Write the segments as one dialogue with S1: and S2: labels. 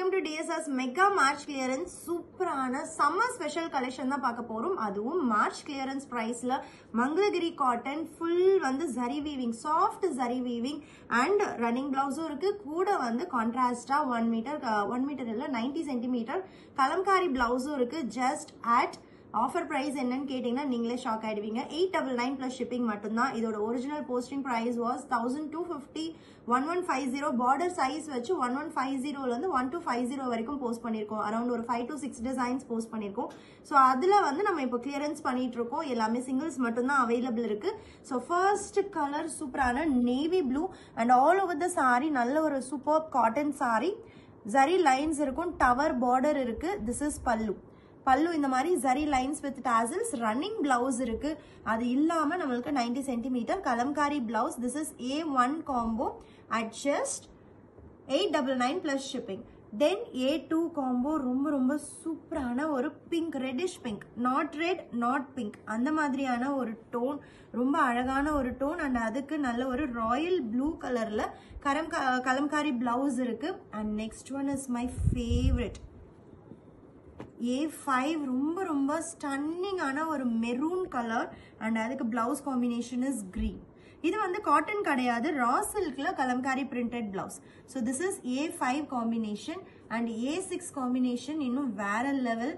S1: Welcome to DSS mega March clearance சூப்பரான summer special collection தான் பார்க்க போறோம் அதுவும் மார்ச் கிளியரன்ஸ் பிரைஸ்ல மங்களகிரி காட்டன் ஃபுல் வந்து zari weaving soft zari weaving and running பிளவுஸும் இருக்கு கூட வந்து கான்ட்ராஸ்டா ஒன் மீட்டர் ஒன் மீட்டர் இல்ல நைன்டி சென்டிமீட்டர் கலம்காரி பிளவுஸும் இருக்கு ஜஸ்ட் அட் ஆஃபர் பிரைஸ் என்னன்னு கேட்டிங்கன்னா நீங்களே ஷாக் ஆயிடுவீங்க eight double nine plus shipping மட்டும்தான் இதோட original posting price was thousand two fifty one one five zero border size வச்சு ஒன் ஒன் ஃபைவ் ஜீரோலேருந்து ஒன் டூ ஃபைவ் ஜீரோ வரைக்கும் போஸ்ட் பண்ணியிருக்கோம் அரௌண்ட் ஒரு five to six designs post பண்ணியிருக்கோம் so அதில் வந்து நம்ம இப்போ கிளியரன்ஸ் பண்ணிட்டு இருக்கோம் எல்லாமே சிங்கிள்ஸ் மட்டும்தான் அவைலபிள் இருக்கு ஸோ ஃபர்ஸ்ட் கலர் சூப்பரான navy blue and all over the sari நல்ல ஒரு super cotton sari zari lines இருக்கும் டவர் பார்டர் இருக்கு திஸ் இஸ் பல்லு பல்லு இந்த மாதிரி zari lines with tassels running blouse இருக்கு அது இல்லாம நம்மளுக்கு 90 centimetre kalamkari blouse this is A one combo at just eight double nine plus shipping then A two combo ரொம்ப ரொம்ப சூப்பரான ஒரு pink reddish pink not red not pink அந்த மாதிரியான ஒரு டோன் ரொம்ப அழகான ஒரு டோன் அண்ட் அதுக்கு நல்ல ஒரு ராயல் ப்ளூ கலர்ல கரம் கலம்காரி பிளவுஸ் இருக்கு and next one is my favourite A five ரொம்ப ரொம்ப ஸ்டன்னிங்கான ஒரு மெரூன் கலர் அண்ட் அதுக்கு பிளவுஸ் காம்பினேஷன் இஸ் green இது வந்து காட்டன் கிடையாது ரா சில்க்ல kalamkari printed blouse so this is A five combination and A six combination இன்னும் வேற level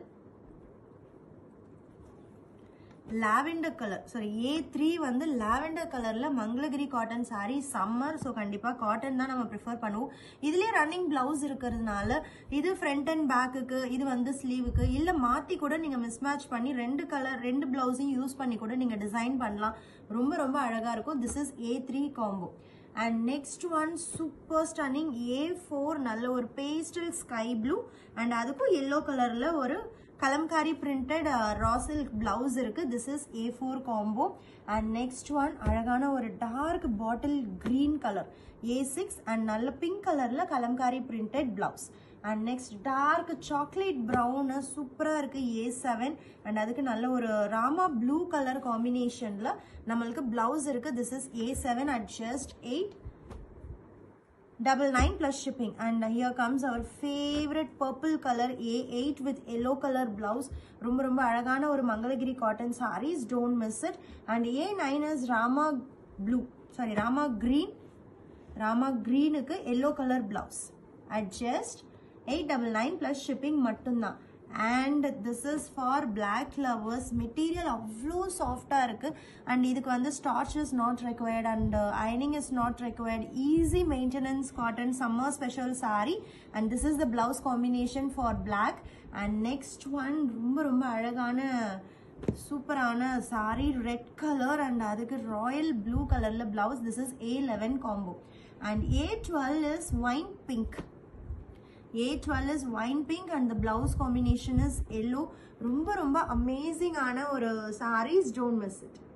S1: lavender colour sari A three வந்து லாவெண்டர் கலர்ல Mangalagiri cotton sari summer so கண்டிப்பா காட்டன் தான் நம்ம ப்ரிஃபர் பண்ணுவோம் இதுலயே ரன்னிங் பிளவுஸ் இருக்கிறதுனால இது ஃப்ரண்ட் அண்ட் பேக்குக்கு இது வந்து ஸ்லீவுக்கு இல்ல மாத்தி கூட நீங்க மிஸ்மேட்ச் பண்ணி ரெண்டு கலர் ரெண்டு பிளவுஸையும் யூஸ் பண்ணி கூட நீங்க டிசைன் பண்ணலாம் ரொம்ப ரொம்ப அழகா இருக்கும் this is A three combo and next one super stunning A four நல்ல ஒரு பேஸ்டல் ஸ்கை ப்ளூ அண்ட் அதுக்கும் எல்லோ கலர்ல ஒரு kalamkari printed raw silk blouse இருக்கு this is A four combo and next one அழகான ஒரு dark bottle green colour A six and நல்ல pink கலர்ல kalamkari printed blouse and next dark chocolate brown சூப்பராக இருக்கு ஏ செவன் அண்ட் அதுக்கு நல்ல ஒரு ராமா ப்ளூ கலர் காம்பினேஷன்ல நம்மளுக்கு பிளவுஸ் இருக்கு this is A seven at just eight double nine plus shipping and here comes our favorite purple color A8 with yellow color blouse ரொம்ப ரொம்ப அழகான ஒரு Mangalagiri cotton sarees don't miss it and A9 is Rama blue sorry Rama green Rama greenக்கு yellow color blouse at just 899 plus shipping மட்டும்தான் and this is for black lovers material அவ்வளோ சாஃப்டாக இருக்குது and இதுக்கு வந்து starch is not required and அயனிங் is not required easy maintenance cotton summer special sari and this is the blouse combination for black and next one ரொம்ப ரொம்ப அழகான சூப்பரான சாரி ரெட் கலர் அண்ட் அதுக்கு ராயல் ப்ளூ கலரில் blouse this is A eleven combo and A twelve is wine pink A12 is wine pink and the blouse combination is yellow. ரொம்ப ரொம்ப அமேசிங்கான ஒரு sarees don't miss it.